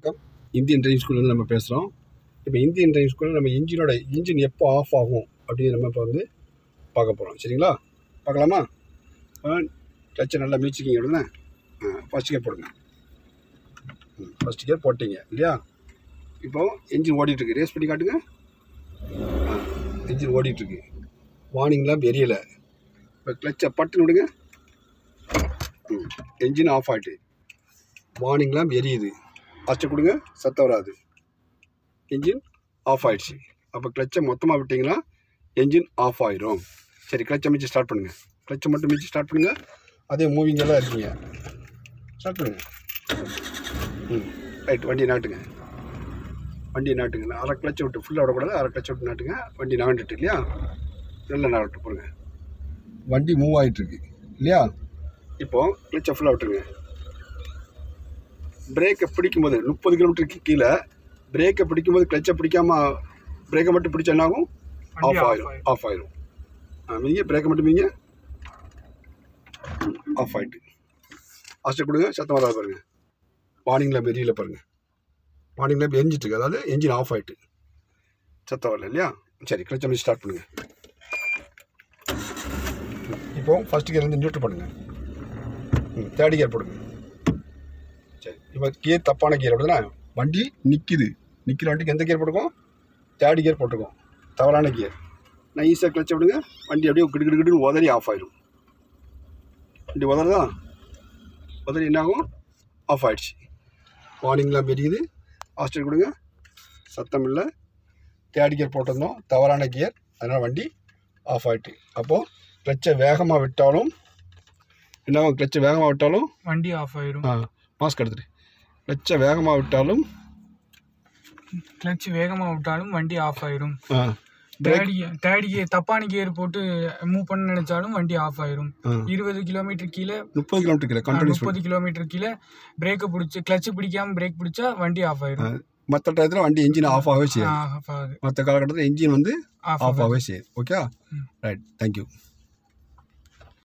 வணக்கம் Indian driving ஸ்கூல்லேருந்து நம்ம பேசுகிறோம் இப்போ இந்தியன் டிரைவிங் ஸ்கூலில் நம்ம இன்ஜினோட இன்ஜின் எப்போ ஆஃப் ஆகும் அப்படின்னு நம்ம இப்போ வந்து பார்க்க போகிறோம் சரிங்களா பார்க்கலாமா கிளச்சை நல்லா மீச்சிக்கிங்க உடனே ஃபஸ்ட் கியர் போடுங்க ஃபஸ்ட் கியர் போட்டீங்க இல்லையா இப்போ இன்ஜின் ஓடிட்டுருக்கு ரேஸ் பண்ணி காட்டுங்க இன்ஜின் ஓடிட்டுருக்கு வார்னிங்லாம் எரியலை இப்போ கிளச்சை பட்டுன்னு விடுங்க என்ஜின் ஆஃப் ஆகிட்டு வார்னிங்லாம் எரியுது அச்சை கொடுங்க சத்தம் வராது என்ஜின் ஆஃப் ஆயிடுச்சு அப்போ கிளச்சை மொத்தமாக விட்டிங்கன்னா என்ஜின் ஆஃப் ஆயிரும் சரி கிளச்சை மிச்சு ஸ்டார்ட் பண்ணுங்கள் கிளச்சை மட்டும் மிச்சு ஸ்டார்ட் பண்ணுங்கள் அதே மூவிங்கெல்லாம் இருக்கீங்க ஸ்டார்ட் பண்ணுங்கள் ம் ரைட் வண்டி நாட்டுங்க வண்டி நாட்டுங்க அரை கிளச்சை விட்டு ஃபுல்லாக விடக்கூடாது அரை கிளச்சை விட்டு நாட்டுங்க வண்டி நாண்டுட்டு இல்லையா நல்லா நாட்டு போடுங்க வண்டி மூவ் ஆகிட்டுருக்கு இல்லையா இப்போது கிளச்சை ஃபுல்லாக விட்டுருங்க பிரேக்கை பிடிக்கும்போது முப்பது கிலோமீட்டருக்கு கீழே பிரேக்கை பிடிக்கும்போது கிளச்சை பிடிக்காம பிரேக்கை மட்டும் பிடிச்சா என்ன ஆகும் ஆஃப் ஆயிரும் ஆஃப் ஆயிரும் ஆ மீங்க பிரேக்கை மட்டும் மீங்க ஆஃப் ஆயிட்டு ஆஸ்டர் கொடுங்க சத்தம் வராது பாருங்க வார்னிங்கில் மெரியல பாருங்க வார்னிங்கில் எரிஞ்சிட்டு இருக்கு அதாவது என்ஜின் ஆஃப் ஆயிட்டு சத்தம் வரல இல்லையா சரி கிளச்சை மிஸ் ஸ்டார்ட் பண்ணுங்க இப்போ ஃபஸ்ட் கியர்லேருந்து நியூட்ரல் பண்ணுங்க ம் தேர்ட் கியர் போடுங்க சரி இப்போ கியர் தப்பான கியர் அப்படின்னா வண்டி நிற்கிது நிற்கிற வண்டிக்கு எந்த கியர் போட்டுக்கோம் தேர்ட் கியர் போட்டுக்கோம் தவறான கியர் நான் ஈஸியாக கிளச்ச விடுங்க வண்டி அப்படியே கிடு கிடு கிடுன்னு உதறி ஆஃப் ஆயிடும் வண்டி உதறதா உதறி என்னாகும் ஆஃப் ஆயிடுச்சு வார்னிங்லாம் பெரியுது ஆஸ்டர் கொடுங்க சத்தம் இல்லை தேர்ட் கியர் போட்டிருந்தோம் தவறான கியர் அதனால் வண்டி ஆஃப் ஆயிட்டு அப்போது கிளச்சை வேகமாக விட்டாலும் என்னாகும் கிளச்சை வேகமாக விட்டாலும் வண்டி ஆஃப் ஆயிரும் ஆ மாஸ்க் எடுத்துட்டு கிளச்சை வேகமாக விட்டாலும் கிளட்ச் வேகமா விட்டாலும் வண்டி ஆஃப் ஆயிரும் ஆ brake third gear third gear தப்பான கியர் போட்டு மூவ் பண்ண நினைச்சாலும் வண்டி ஆஃப் ஆயிரும் ஆ இருபது கிலோமீட்டர் கீழே முப்பது கிலோமீட்டர் கீழே கண்டினியூஸ் முப்பது கிலோமீட்டர் கீழே பிரேக்கை பிடிச்சி கிளட்ச் பிடிக்காம பிரேக் பிடிச்சா வண்டி ஆஃப் ஆயிரும் மற்ற டயத்தில் வண்டி இன்ஜின் ஆஃப் ஆகவே செய்யாது ஆஃப் ஆகுது மற்ற காலகட்டத்தில் இன்ஜின் வந்து ஆஃப் ஆஃப் ஆகவே செய்யுது ஓகே ம். Right thank you